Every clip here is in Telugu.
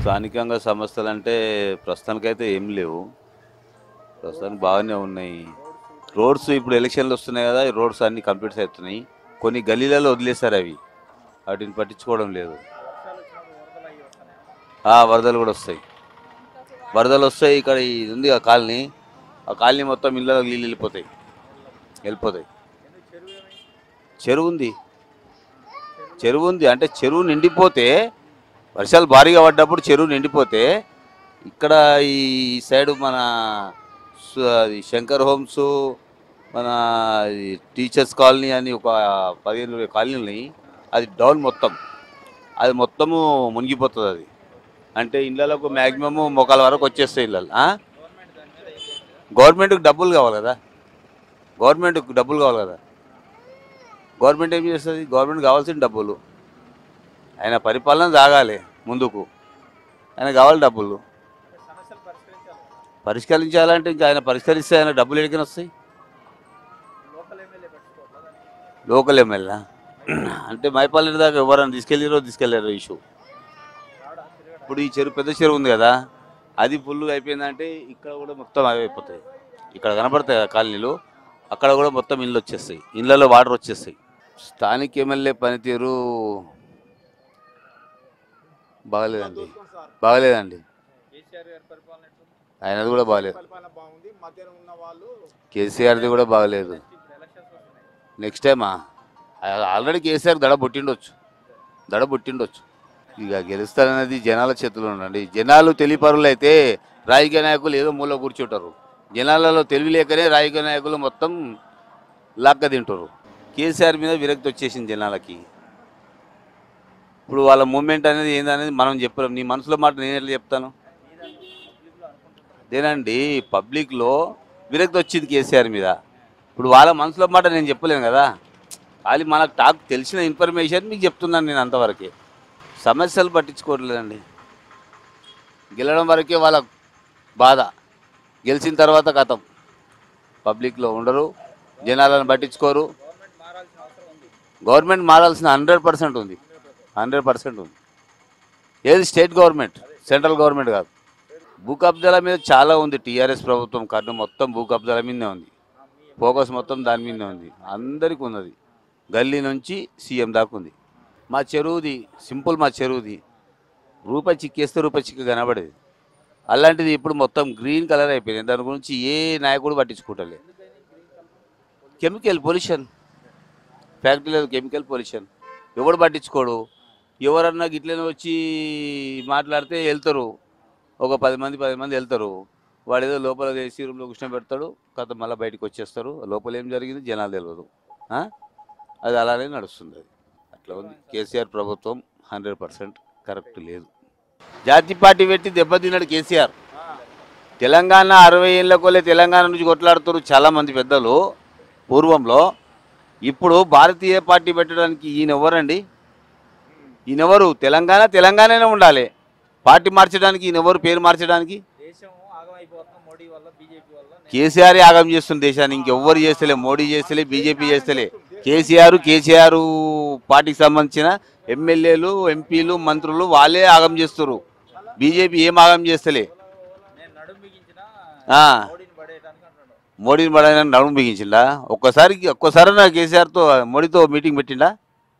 స్థానికంగా సమస్యలు అంటే ప్రస్తుతానికైతే ఏం లేవు ప్రస్తుతానికి బాగానే ఉన్నాయి రోడ్స్ ఇప్పుడు ఎలక్షన్లు వస్తున్నాయి కదా ఈ రోడ్స్ అన్ని కంప్లీట్స్ అవుతున్నాయి కొన్ని గల్లీలలో వదిలేశారు అవి వాటిని పట్టించుకోవడం లేదు ఆ, వరదలు కూడా వస్తాయి వరదలు వస్తాయి ఇక్కడ ఇది ఉంది ఆ కాలనీ ఆ కాలనీ మొత్తం ఇళ్ళలో నీళ్ళు వెళ్ళిపోతాయి వెళ్ళిపోతాయి చెరువు ఉంది చెరువు ఉంది అంటే చెరువు నిండిపోతే వర్షాలు భారీగా పడ్డప్పుడు చెరువు నిండిపోతే ఇక్కడ ఈ సైడ్ మన సు- అది శంకర్ హోమ్స్ మన ఈ టీచర్స్ కాలనీ అని ఒక పదిహేను ఇరవై కాలనీలు ఉన్నాయి అది డౌన్ మొత్తం అది మొత్తము మునిగిపోతుంది అది అంటే ఇళ్ళకు మ్యాక్సిమము మొక్కల వరకు వచ్చేస్తాయి ఇళ్ళలు గవర్నమెంట్కి డబ్బులు కావాలి కదా గవర్నమెంట్కి డబ్బులు కావాలి కదా గవర్నమెంట్ ఏం చేస్తుంది గవర్నమెంట్ కావాల్సిన డబ్బులు ఆయన పరిపాలన సాగాలి ముందుకు ఆయన కావాలి డబ్బులు పరిష్కరించాలంటే ఇంకా ఆయన పరిష్కరిస్తే ఆయన డబ్బులు ఎడికని వస్తాయి లోకల్ ఎమ్మెల్యే అంటే మైపాలెడ్డి దాకా ఎవరైనా తీసుకెళ్ళారో తీసుకెళ్ళారో ఇష్యూ ఇప్పుడు ఈ చెరువు పెద్ద చెరువు ఉంది కదా అది ఫుల్ అయిపోయిందంటే ఇక్కడ కూడా మొత్తం అవి అయిపోతాయి ఇక్కడ కనపడతాయి కదా కాలనీలు అక్కడ కూడా మొత్తం ఇళ్ళు వచ్చేస్తాయి ఇళ్ళలో వాటర్ వచ్చేస్తాయి స్థానిక ఎమ్మెల్యే పనితీరు బాగలేదండి బాగలేదండి కేసీఆర్ గారి పరిపాలన ఎట్లుంది? ఆయనది కూడా బాగలేదు పరిపాలన బాగుంది మధ్యన ఉన్న వాళ్ళు కేసీఆర్ది కూడా బాగలేదు ఇప్పుడు ఎలక్షన్స్ వస్తున్నాయి నెక్స్ట్ టైమా ఆల్రెడీ కేసీఆర్ దడ పుట్టిండొచ్చు దడ పుట్టిండొచ్చు ఇక గెలుస్తారనేది జనాల చేతిలో ఉండండి జనాలు తెలియపరులు అయితే రాజకీయ నాయకులు ఏదో మూల కూర్చుంటారు జనాలలో తెలివి లేకనే రాజకీయ నాయకులు మొత్తం లాక్క తింటారు కేసీఆర్ మీద విరక్తి వచ్చేసింది జనాలకి ఇప్పుడు వాళ్ళ మూమెంట్ అనేది ఏందనేది మనం చెప్పలేం నీ మనసులో మాట నేను ఎట్లా చెప్తాను అదేనండి పబ్లిక్లో విరక్తి వచ్చింది కేసీఆర్ మీద ఇప్పుడు వాళ్ళ మనసులో మాట నేను చెప్పలేను కదా ఖాళీ మనకు టాక్ తెలిసిన ఇన్ఫర్మేషన్ మీకు చెప్తున్నాను నేను అంతవరకే సమస్యలు పట్టించుకోవట్లేదండి గెలవడం వరకే వాళ్ళ బాధ గెలిచిన తర్వాత కథం పబ్లిక్లో ఉండరు జనాలను పట్టించుకోరు గవర్నమెంట్ మారాల్సిన అవసరం ఉంది గవర్నమెంట్ మారాల్సిన హండ్రెడ్ పర్సెంట్ ఉంది హండ్రెడ్ పర్సెంట్ ఉంది ఏది స్టేట్ గవర్నమెంట్ సెంట్రల్ గవర్నమెంట్ కాదు భూ కబ్జాల మీద చాలా ఉంది టీఆర్ఎస్ ప్రభుత్వం కన్ను మొత్తం భూ కబ్జాల మీదనే ఉంది ఫోకస్ మొత్తం దాని మీదనే ఉంది అందరికీ ఉన్నది గల్లీ నుంచి సీఎం దాకా ఉంది మా చెరువుది సింపుల్ మా చెరువుది రూపాయి చిక్కేస్తే రూపాయి చిక్క కనబడేది అలాంటిది ఇప్పుడు మొత్తం గ్రీన్ కలర్ అయిపోయింది దాని గురించి ఏ నాయకుడు పట్టించుకుంటలే కెమికల్ పొల్యూషన్ ఫ్యాక్టరీలో కెమికల్ పొల్యూషన్ ఎవడు పట్టించుకోడు ఎవరన్నా గిట్లనే వచ్చి మాట్లాడితే వెళ్తారు ఒక పది మంది పది మంది వెళ్తారు వాడు ఏదో లోపల ఏసీ రూమ్లో కూర్చొని పెడతాడు కథ మళ్ళీ బయటకు వచ్చేస్తారు లోపల ఏం జరిగింది జనాలు తెలియదు ఆ? అది అలానే నడుస్తుంది అది అట్లా ఉంది కేసీఆర్ ప్రభుత్వం హండ్రెడ్ పర్సెంట్ కరెక్ట్ లేదు జాతి పార్టీ పెట్టి దెబ్బతిన్నాడు కేసీఆర్ తెలంగాణ అరవై ఏళ్ళ కొలే తెలంగాణ నుంచి కొట్లాడుతారు చాలామంది పెద్దలు పూర్వంలో ఇప్పుడు భారతీయ పార్టీ పెట్టడానికి ఈయన ఎవరండి ఈయన ఎవరు తెలంగాణ తెలంగాణనే ఉండాలి పార్టీ మార్చడానికి ఈయన ఎవరు పేరు మార్చడానికి దేశం ఆగమైపోతుంది మోడీ వల్ల బీజేపీ వల్ల కేసీఆర్ ఆగం చేస్తుంది దేశాన్ని ఇంకెవ్వరు చేస్తలే మోడీ చేస్తలే బీజేపీ చేస్తలే కేసీఆర్ కేసీఆర్ పార్టీకి సంబంధించిన ఎమ్మెల్యేలు ఎంపీలు మంత్రులు వాళ్ళే ఆగం చేస్తారు బీజేపీ ఏం ఆగం చేస్తలే నేను నడుము బిగించిన ఆ, మోడీని పడేయడానికి అంటున్నాడు మోడీని పడాలని నడుము బిగించిండా ఒక్కసారి ఒక్కసారి నా కేసీఆర్తో మోడీతో మీటింగ్ పెట్టిండా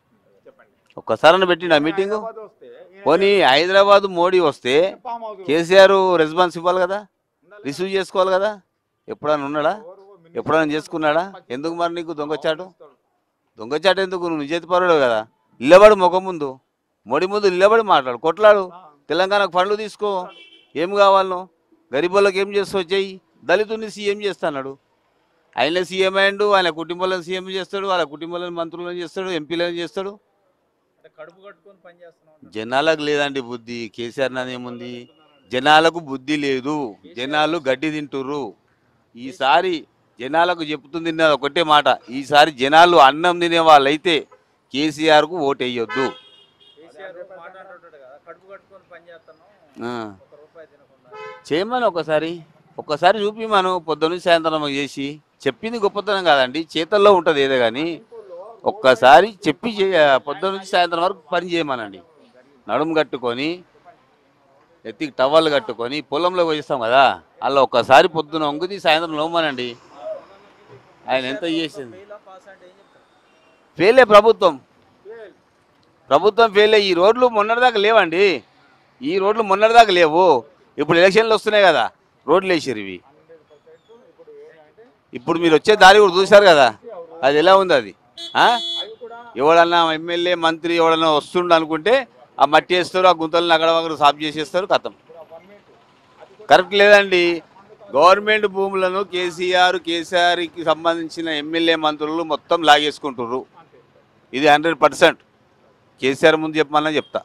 ఒక్కసారి పెట్టిండా మీటింగ్ పోనీ హైదరాబాద్ మోడీ వస్తే కేసీఆర్ రెస్పాన్స్ ఇవ్వాలి కదా రిసీవ్ చేసుకోవాలి కదా ఎప్పుడైనా ఉన్నాడా ఎప్పుడైనా చేసుకున్నాడా ఎందుకు మరి నీకు దొంగచాటు దొంగచాటు ఎందుకు నువ్వు నిజాయితీ పరుడు కదా నిలబడు ముఖం ముందు మోడీ ముందు నిలబడి మాట్లాడు కొట్లాడు తెలంగాణకు ఫండ్లు తీసుకో ఏం కావాలను గరీబులకు ఏం చేస్తావు చెయ్యి దళితుని సీఎం చేస్తాడు ఆయన సీఎం అయ్యిండు ఆయన కుటుంబాలను సీఎం చేస్తాడు వాళ్ళ కుటుంబాలను మంత్రులను చేస్తాడు ఎంపీలను చేస్తాడు అంటే కడుపు కట్టుకొని పని చేస్తున్నాం జనాలకు లేదండి బుద్ధి కేసీఆర్ నాది ఏముంది జనాలకు బుద్ధి లేదు జనాలు గడ్డి తింటుర్రు ఈసారి జనాలకు చెప్తుంది నాది ఒకటే మాట ఈసారి జనాలు అన్నం తినే వాళ్ళైతే కేసీఆర్కు ఓటు వేయొద్దు కేసీఆర్ మాట అంటుంటాడు కదా కడుపు కట్టుకొని పని చేస్తున్నాం ఆ, ఒక రూపాయి తినకుండా చేయమని ఒకసారి ఒక్కసారి చూపి మనం పొద్దున్న సాయంత్రం చేసి చెప్పింది గొప్పతనం కాదండి చేతల్లో ఉంటుంది ఏదో కానీ ఒక్కసారి చెప్పి చేయ పొద్దున్న నుంచి సాయంత్రం వరకు పని చేయమనండి నడుము కట్టుకొని ఎత్తికి టవల్ కట్టుకొని పొలంలో పోయిస్తాం కదా అలా ఒక్కసారి పొద్దున వంగుది సాయంత్రం లోమానండి ఆయన ఎంత చేసింది ఫెయిల్ పాస్ అంటే ఏం చెప్తారు ఫెయిలే ప్రభుత్వం ప్రభుత్వం ఫెయిలే ఈ రోడ్లు మొన్నటిదాకా లేవండి ఈ రోడ్లు మొన్నటిదాకా లేవు ఇప్పుడు ఎలక్షన్లు వస్తున్నాయి కదా రోడ్లు వేసారు ఇవి ఇప్పుడు మీరు వచ్చే దారి కూడా చూశారు కదా అది ఎలా ఉంది అది ఆ? ఎవడన్నా ఎమ్మెల్యే మంత్రి ఎవడన్నా వస్తుండ అనుకుంటే ఆ మట్టి వేస్తారు ఆ గుంతలను అక్కడ అక్కడ సాఫ్ చేసేస్తారు కథం కరెక్ట్ లేదండి గవర్నమెంట్ భూములను కేసీఆర్ కేసీఆర్కి సంబంధించిన ఎమ్మెల్యే మంత్రులు మొత్తం లాగేసుకుంటుర్రు ఇది హండ్రెడ్ పర్సెంట్ కేసీఆర్ ముందు చెప్పమన్నా చెప్తా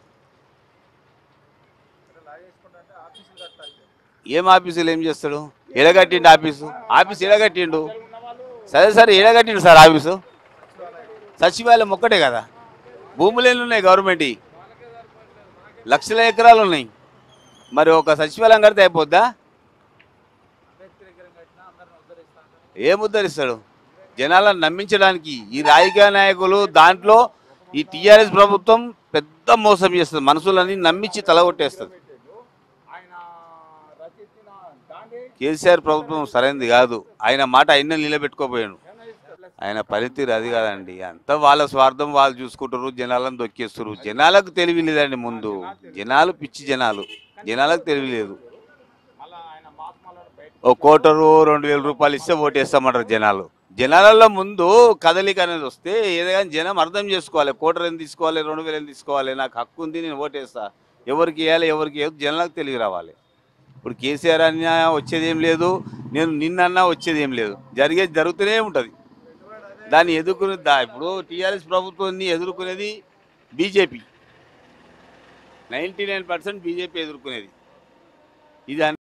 లాగేసుకుంటే ఆఫీసులు కట్టాలి ఏం ఆఫీసులు ఏం చేస్తాడు ఎడగట్టిండు ఆఫీసు ఆఫీస్ ఎడగట్టిండు సరే సరే ఎడగట్టిండు సార్ ఆఫీసు సచివాలయం ఒక్కటే కదా భూములు ఎన్ని ఉన్నాయి గవర్నమెంట్ లక్షల ఎకరాలు ఉన్నాయి మరి ఒక సచివాలయం కడితే అయిపోద్దా అంబేద్కర్ విగ్రహం కట్టినా అందరిని ఉద్ధరిస్తాను ఏం ఉద్ధరిస్తాడు జనాలను నమ్మించడానికి ఈ రాజకీయ నాయకులు దాంట్లో ఈ టీఆర్ఎస్ ప్రభుత్వం పెద్ద మోసం చేస్తుంది మనుషులని నమ్మించి తలగొట్టేస్తుంది కేసీఆర్ ప్రభుత్వం సరైనది కాదు ఆయన మాట ఆయన నిలబెట్టుకోపోయాడు ఆయన పనితీరు అది కాదండి అంతా వాళ్ళ స్వార్థం వాళ్ళు చూసుకుంటారు జనాలను దొక్కేస్తారు జనాలకు తెలివి లేదండి ముందు జనాలు పిచ్చి జనాలు జనాలకు తెలివి లేదు ఓ కోటరు రెండు వేల రూపాయలు ఇస్తే ఓటేస్తామంటారు జనాలు జనాలలో ముందు కదలిక అనేది వస్తే ఏదైనా జనం అర్థం చేసుకోవాలి కోటర్ ఎంత తీసుకోవాలి రెండు వేలు ఎంత తీసుకోవాలి నాకు హక్కు ఉంది నేను ఓటేస్తా ఎవరికి వేయాలి ఎవరికి వేయదు జనాలకు తెలివి రావాలి ఇప్పుడు కేసీఆర్ అన్నా వచ్చేది ఏం లేదు నేను నిన్నన్నా వచ్చేది ఏం లేదు జరిగేది జరుగుతూనే ఉంటుంది దాన్ని ఎదుర్కొనే దా ఇప్పుడు టీఆర్ఎస్ ప్రభుత్వాన్ని ఎదుర్కొనేది BJP ninety nine percent BJP ఎదుర్కొనేది ఇది